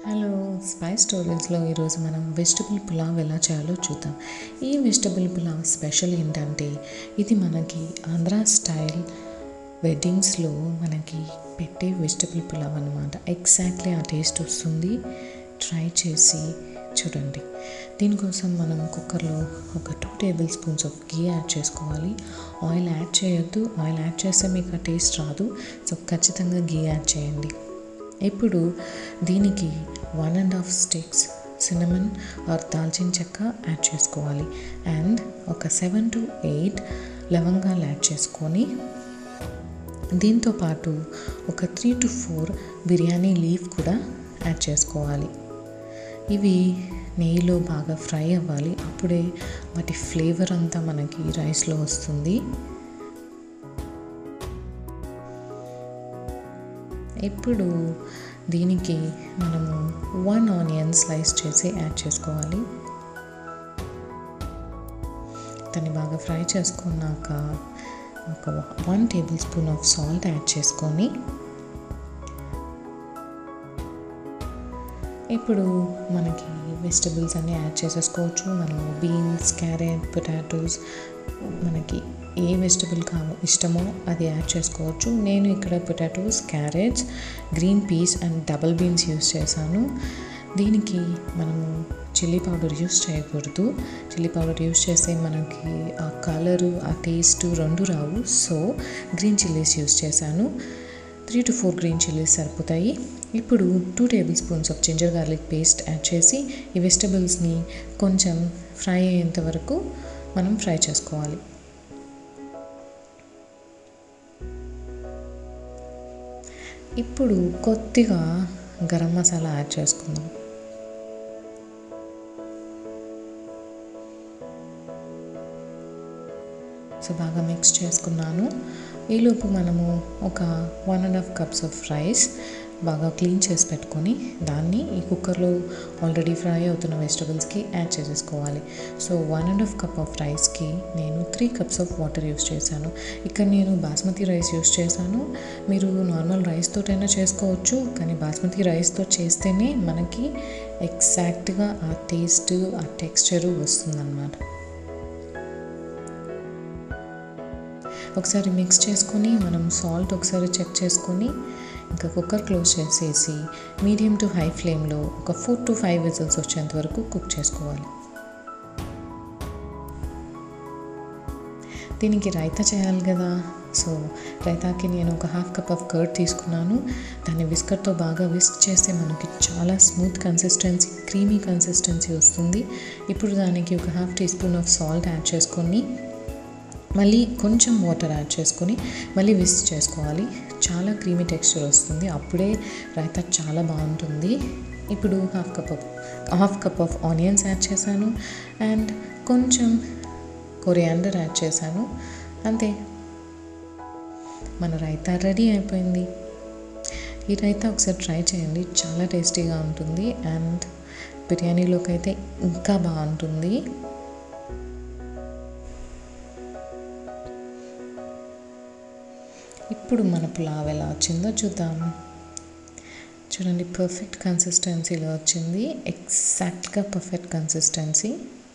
hello spice స్టోరీస్లో ఈరోజు మనం vegetable pulao ఎలా చేయాలో చూద్దాం ఈ వెజిటబుల్ పులావ్ స్పెషల్ ఏంటంటే ఇది మనకి ఆంధ్ర స్టైల్ వెడ్డింగ్స్లో మనకి పెట్టే వెజిటబుల్ పులావ్ అనమాట ఎగ్జాక్ట్లీ ఆ టేస్ట్ వస్తుంది ట్రై చేసి చూడండి దీనికోసం మనం కుక్కర్లో ఒక two tablespoons of ghee add చేసుకోవాలి ఆయిల్ యాడ్ చేయొద్దు ఆయిల్ యాడ్ చేస్తే మీకు ఆ టేస్ట్ రాదు సో ఖచ్చితంగా గీ యాడ్ చేయండి ఇప్పుడు దీనికి one and half sticks cinnamon or దాల్చిన చెక్క యాడ్ చేసుకోవాలి అండ్ ఒక సెవెన్ టు ఎయిట్ లవంగాలు యాడ్ చేసుకొని దీంతో పాటు ఒక three to four biryani leaf కూడా యాడ్ చేసుకోవాలి ఇవి నెయ్యిలో బాగా ఫ్రై అవ్వాలి అప్పుడే వాటి ఫ్లేవర్ అంతా మనకి రైస్లో వస్తుంది ఇప్పుడు దీనికి మనము వన్ ఆనియన్ స్లైస్ చేసి యాడ్ చేసుకోవాలి దాన్ని బాగా ఫ్రై చేసుకున్నాక ఒక one tablespoon of salt add చేసుకొని ఇప్పుడు మనకి వెజిటబుల్స్ అన్నీ యాడ్ చేసేసుకోవచ్చు మనము బీన్స్ క్యారెట్ పొటాటోస్ మనకి ఏ వెజిటబుల్ కావ ఇష్టమో అది యాడ్ చేసుకోవచ్చు నేను ఇక్కడ potatoes carrots green peas and double beans use చేశాను దీనికి మనము చిల్లీ పౌడర్ యూస్ చేయకూడదు చిల్లీ పౌడర్ యూస్ చేస్తే మనకి ఆ కలరు ఆ టేస్ట్ రెండు రావు సో గ్రీన్ చిల్లీస్ యూస్ చేశాను three to four green chillies సరిపోతాయి ఇప్పుడు two tablespoons of ginger garlic paste add చేసి ఈ వెజిటబుల్స్ని కొంచెం ఫ్రై అయ్యేంత వరకు మనం ఫ్రై చేసుకోవాలి ఇప్పుడు కొద్దిగా గరం మసాలా యాడ్ చేసుకుందాం సో బాగా మిక్స్ చేసుకున్నాను ఈలోపు మనము ఒక one and half cups of rice బాగా క్లీన్ చేసి పెట్టుకొని దాన్ని ఈ కుక్కర్లో ఆల్రెడీ ఫ్రై అవుతున్న వెజిటబుల్స్కి యాడ్ చేసేసుకోవాలి so one and half cup of రైస్కి నేను three cups of water use చేశాను ఇక్కడ నేను బాస్మతి రైస్ యూస్ చేశాను మీరు నార్మల్ రైస్తోటైనా చేసుకోవచ్చు కానీ బాస్మతి రైస్తో చేస్తేనే మనకి ఎగ్జాక్ట్గా ఆ టేస్ట్ ఆ టెక్స్చరు వస్తుందన్నమాట ఒకసారి మిక్స్ చేసుకొని మనం సాల్ట్ ఒకసారి చెక్ చేసుకొని ఇంకా కుక్కర్ క్లోజ్ చేసేసి మీడియం టు హై ఫ్లేమ్లో ఒక ఫోర్ టు ఫైవ్ విజిల్స్ వచ్చేంత వరకు కుక్ చేసుకోవాలి దీనికి రైతా చేయాలి కదా సో రైతాకి నేను ఒక హాఫ్ కప్ ఆఫ్ కర్డ్ తీసుకున్నాను దాన్ని విస్కర్తో బాగా విస్క్ చేస్తే మనకి చాలా స్మూత్ కన్సిస్టెన్సీ క్రీమీ కన్సిస్టెన్సీ వస్తుంది ఇప్పుడు దానికి ఒక half teaspoon of salt add చేసుకొని మళ్ళీ కొంచెం వాటర్ యాడ్ చేసుకొని మళ్ళీ విస్ చేసుకోవాలి చాలా క్రీమీ టెక్స్చర్ వస్తుంది అప్పుడే రైతా చాలా బాగుంటుంది ఇప్పుడు half cup of half cup of onions add చేశాను అండ్ కొంచెం కొరియాండర్ యాడ్ చేశాను అంతే మన రైతా రెడీ అయిపోయింది ఈ రైతా ఒకసారి ట్రై చేయండి చాలా టేస్టీగా ఉంటుంది అండ్ బిర్యానీలోకి అయితే ఇంకా బాగుంటుంది ఇప్పుడు మన పులావ్ ఎలా వచ్చిందో చూద్దాం చూడండి పర్ఫెక్ట్ కన్సిస్టెన్సీలో వచ్చింది ఎగ్జాక్ట్గా పర్ఫెక్ట్ కన్సిస్టెన్సీ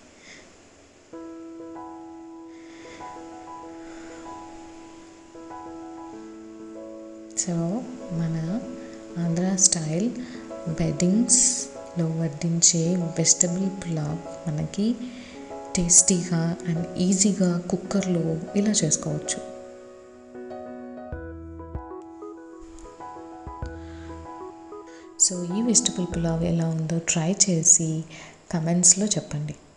సో మన ఆంధ్ర స్టైల్ వెడ్డింగ్స్లో వడ్డించే వెజిటబుల్ పులావ్ మనకి టేస్టీగా అండ్ ఈజీగా కుక్కర్లో ఇలా చేసుకోవచ్చు సో ఈ వెజిటబుల్ పులావ్ ఎలా ఉందో ట్రై చేసి కమెంట్స్లో చెప్పండి